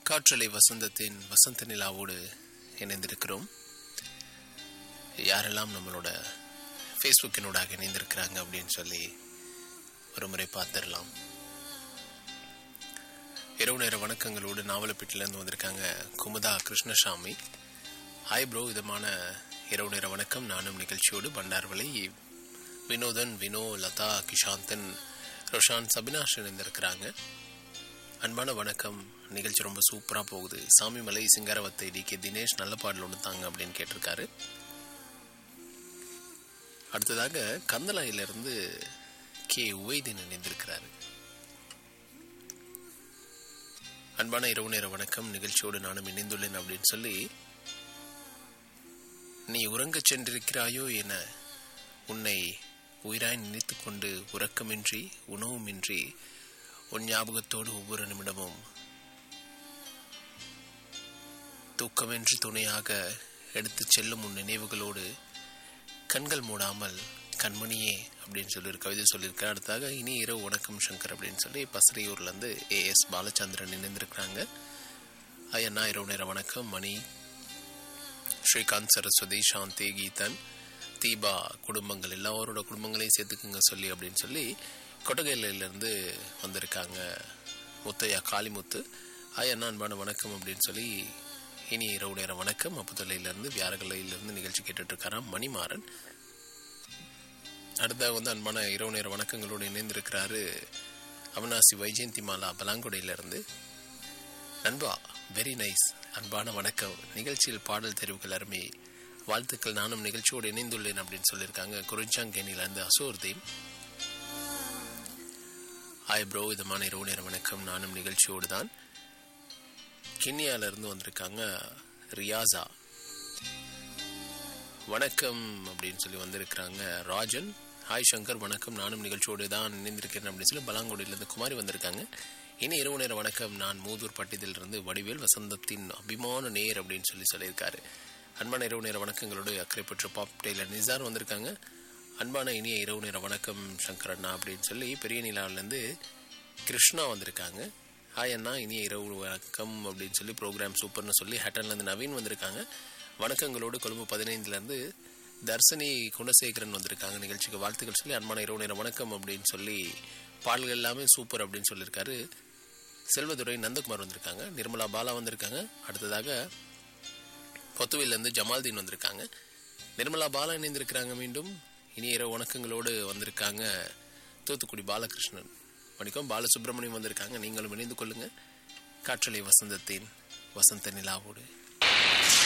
காற்றலை வசந்தத்தின் வசந்த நிலாவோடு இணைந்திருக்கிறோம் யாரெல்லாம் நம்மளோட ஃபேஸ்புக்கினூடாக இணைந்திருக்கிறாங்க அப்படின்னு சொல்லி ஒரு முறை பார்த்துடலாம் இரவு நேர வணக்கங்களோடு நாவலப்பேட்டிலேருந்து வந்திருக்காங்க குமுதா கிருஷ்ணசாமி ஹாய் ப்ரோ விதமான இரவு நேர வணக்கம் நானும் நிகழ்ச்சியோடு பண்டார்வலை வினோதன் வினோ லதா கிஷாந்தன் ரோஷான் சபினாஷ் இணைந்திருக்கிறாங்க அன்பான வணக்கம் நிகழ்ச்சி ரொம்ப சூப்பராக போகுது சாமிமலை சிங்காரவத்தை டி கே தினேஷ் நல்ல பாடல் ஒன்று தாங்க அப்படின்னு கேட்டிருக்காரு அடுத்ததாக கந்தலாயிலிருந்து கே உவைதீன் இணைந்திருக்கிறாரு அன்பான இரவு நேர வணக்கம் நிகழ்ச்சியோடு நானும் இணைந்துள்ளேன் அப்படின்னு சொல்லி நீ உறங்கச் சென்றிருக்கிறாயோ என உன்னை உயிராய் நினைத்துக் கொண்டு உறக்கமின்றி உணவுமின்றி உன் ஞாபகத்தோடு ஒவ்வொரு நிமிடமும் தூக்கமின்றி துணையாக எடுத்துச் செல்லும் உன் நினைவுகளோடு கண்கள் மூடாமல் கண்மணியே அப்படின்னு சொல்லி ஒரு கவிதை சொல்லியிருக்கேன் அடுத்தாக இனி இரவு வணக்கம் சங்கர் அப்படின்னு சொல்லி பசறையூர்லேருந்து ஏஎஸ் பாலச்சந்திரன் இணைந்திருக்கிறாங்க ஐயண்ணா இரவு நேர வணக்கம் மணி ஸ்ரீகாந்த் சரஸ்வதி சாந்தி கீதன் தீபா குடும்பங்கள் எல்லாரோட குடும்பங்களையும் சேர்த்துக்குங்க சொல்லி அப்படின்னு சொல்லி கொட்டகையிலிருந்து வந்திருக்காங்க முத்தையா காளிமுத்து ஐயண்ணா அன்பான வணக்கம் அப்படின்னு சொல்லி இனி இரவு நேர வணக்கம் அப்புத்தொல்லையிலேருந்து வியாரகலையிலேருந்து நிகழ்ச்சி கேட்டுட்ருக்காராம் மணிமாறன் அடுத்த வந்து அன்பான இரவு நேர வணக்கங்களோடு இணைந்திருக்கிறாரு அவினாசி வைஜெயந்தி மாலா பலாங்குடையிலிருந்து நண்பா வெரி நைஸ் அன்பான வணக்கம் நிகழ்ச்சியில் பாடல் தெரிவுகள் அருமை வாழ்த்துக்கள் நானும் நிகழ்ச்சியோடு இணைந்துள்ளேன் அப்படின்னு சொல்லியிருக்காங்க குறிஞ்சாங்கேணியிலேருந்து அசோர்தீன் ஹாய் ப்ரோ இதமான இரவு நேர வணக்கம் நானும் நிகழ்ச்சியோடு தான் கிண்ணியாவிலேருந்து வந்திருக்காங்க ரியாசா வணக்கம் அப்படின்னு சொல்லி வந்திருக்கிறாங்க ராஜன் ஹாய் சங்கர் வணக்கம் நானும் நிகழ்ச்சியோடு தான் இணைந்திருக்கிறேன் அப்படின்னு சொல்லி பலாங்குடியிலேருந்து குமாரி வந்திருக்காங்க இனி இரவு நேர வணக்கம் நான் மூதூர் பட்டியலிருந்து வடிவேல் வசந்தத்தின் அபிமான நேர் அப்படின்னு சொல்லி சொல்லியிருக்காரு அன்பான இரவு நேர வணக்கங்களோடு அக்கறைப்பற்ற பாப் டெய்லர் நிசார் வந்திருக்காங்க அன்பான இனிய இரவு நேர வணக்கம் சங்கர் அண்ணா அப்படின்னு சொல்லி பெரிய நிலாவிலேருந்து கிருஷ்ணா வந்திருக்காங்க ஹாய் அண்ணா இனிய இரவு வணக்கம் அப்படின்னு சொல்லி ப்ரோக்ராம் சூப்பர்னு சொல்லி ஹட்டன்லேருந்து நவீன் வந்திருக்காங்க வணக்கங்களோடு கொழும்பு பதினைந்துலேருந்து தர்ஷினி குணசேகரன் வந்திருக்காங்க நிகழ்ச்சிக்கு வாழ்த்துக்கள் சொல்லி அன்பான இரவு நேரம் வணக்கம் அப்படின்னு சொல்லி பாடல்கள் எல்லாமே சூப்பர் அப்படின்னு சொல்லியிருக்காரு செல்வதுரை நந்தகுமார் வந்திருக்காங்க நிர்மலா பாலா வந்திருக்காங்க அடுத்ததாக பொத்துவிலேருந்து ஜமால்தீன் வந்திருக்காங்க நிர்மலா பாலா இணைந்திருக்கிறாங்க மீண்டும் இனி இரவு வணக்கங்களோடு வந்திருக்காங்க தூத்துக்குடி பாலகிருஷ்ணன் வணக்கம் பாலசுப்ரமணியம் வந்திருக்காங்க நீங்களும் இணைந்து கொள்ளுங்க காற்றலை வசந்தத்தின் வசந்த நிலாவோடு